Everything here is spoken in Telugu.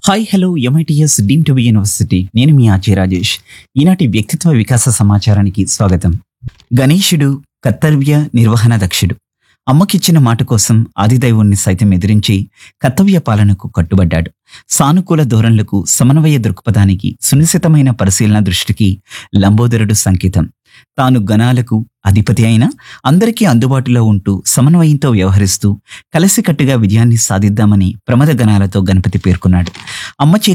hi hello MITS deem to be university నేను మీ ఆచే రాజేష్ ఈనాటి వ్యక్తిత్వ వికాస సమాచారానికి స్వాగతం గణేశుడు కర్తవ్య నిర్వహణ దక్షుడు అమ్మకిచ్చిన మాట కోసం ఆదిదైవుణ్ణి సైతం ఎదిరించి కర్తవ్య పాలనకు కట్టుబడ్డాడు సానుకూల ధోరణులకు సమన్వయ దృక్పథానికి సునిశ్చితమైన పరిశీలన దృష్టికి లంబోదరుడు సంకేతం తాను గణాలకు అధిపతి అయినా అందరికీ అందుబాటులో ఉంటూ సమన్వయంతో వ్యవహరిస్తూ కలిసికట్టుగా విజయాన్ని సాధిద్దామని ప్రమద గణాలతో గణపతి పేర్కొన్నాడు అమ్మ చేతి